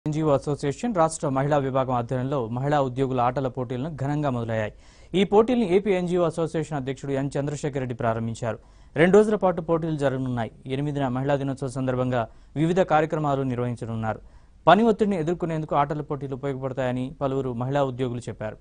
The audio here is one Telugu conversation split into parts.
ఎన్జిఓ అసోసియేషన్ రాష్ట్ర మహిళా విభాగం ఆధ్వర్యంలో మహిళా ఉద్యోగుల ఆటల పోటీలను ఘనంగా మొదలయ్యాయి ఈ పోటీలను ఏపీ ఎన్జిఓ అసోసియేషన్ అధ్యక్షుడు ఎన్ చంద్రశేఖర్ రెడ్డి ప్రారంభించారు రెండు రోజుల పాటు పోటీలు జరగనున్నాయి ఎనిమిదిన మహిళా దినోత్సవం సందర్భంగా వివిధ కార్యక్రమాలు నిర్వహించనున్నారు పని ఒత్తిడిని ఎదుర్కొనేందుకు ఆటల పోటీలు ఉపయోగపడతాయని పలువురు మహిళా ఉద్యోగులు చెప్పారు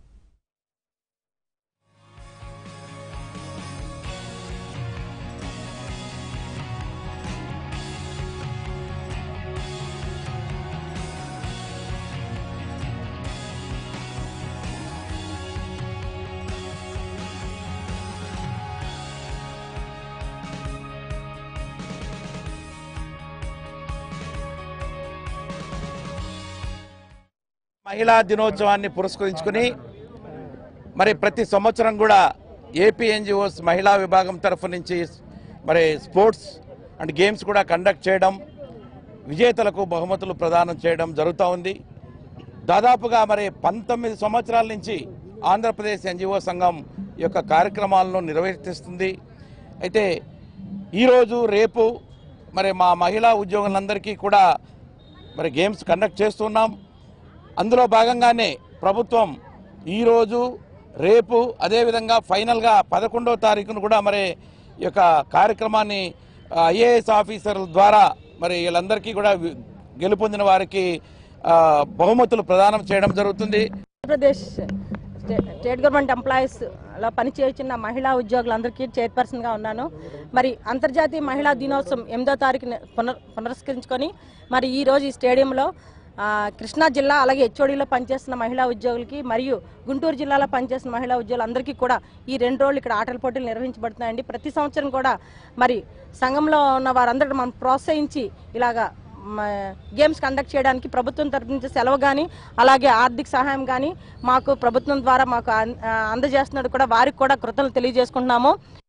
మహిళా దినోత్సవాన్ని పురస్కరించుకుని మరి ప్రతి సంవత్సరం కూడా ఏపీ ఎన్జిఓస్ మహిళా విభాగం తరఫు నుంచి మరి స్పోర్ట్స్ అండ్ గేమ్స్ కూడా కండక్ట్ చేయడం విజేతలకు బహుమతులు ప్రదానం చేయడం జరుగుతూ ఉంది దాదాపుగా మరి పంతొమ్మిది సంవత్సరాల నుంచి ఆంధ్రప్రదేశ్ ఎన్జిఓ సంఘం ఈ యొక్క కార్యక్రమాలను నిర్వర్తిస్తుంది అయితే ఈరోజు రేపు మరి మా మహిళా ఉద్యోగులందరికీ కూడా మరి గేమ్స్ కండక్ట్ చేస్తున్నాం అందులో భాగంగానే ప్రభుత్వం ఈరోజు రేపు అదేవిధంగా ఫైనల్గా పదకొండవ తారీఖును కూడా మరి ఈ యొక్క కార్యక్రమాన్ని ఐఏఎస్ ఆఫీసర్ల ద్వారా మరి వీళ్ళందరికీ కూడా వి- గెలుపొందిన వారికి ఆ, బహుమతులు ప్రదానం చేయడం జరుగుతుంది Andhra Pradesh state- state government employees అలా పనిచేస్తున్న మహిళా ఉద్యోగులందరికీ చైర్పర్సన్గా ఉన్నాను మరి అంతర్జాతీయ మహిళా దినోత్సవం ఎనిమిదో తారీఖున పునర్ పునస్కరించుకొని మరి ఈ రోజు ఈ స్టేడియంలో ఆ, కృష్ణా జిల్లా అలాగే హెచ్ఓడిలో పనిచేస్తున్న మహిళా ఉద్యోగులకి మరియు గుంటూరు జిల్లాలో పనిచేస్తున్న మహిళా ఉద్యోగులందరికీ కూడా ఈ రెండు రోజులు ఇక్కడ ఆటల పోటీలు నిర్వహించబడుతున్నాయండి ప్రతి సంవత్సరం కూడా మరి సంఘంలో ఉన్న వారందరూ మనం ప్రోత్సహించి ఇలాగా మ- గేమ్స్ కండక్ట్ చేయడానికి ప్రభుత్వం తరపు నుంచి సెలవు కానీ అలాగే ఆర్థిక సహాయం కానీ మాకు ప్రభుత్వం ద్వారా మాకు అన్- ఆ, అందజేస్తున్నట్టు కూడా వారికి కూడా కృతజ్ఞతలు తెలియజేసుకుంటున్నాము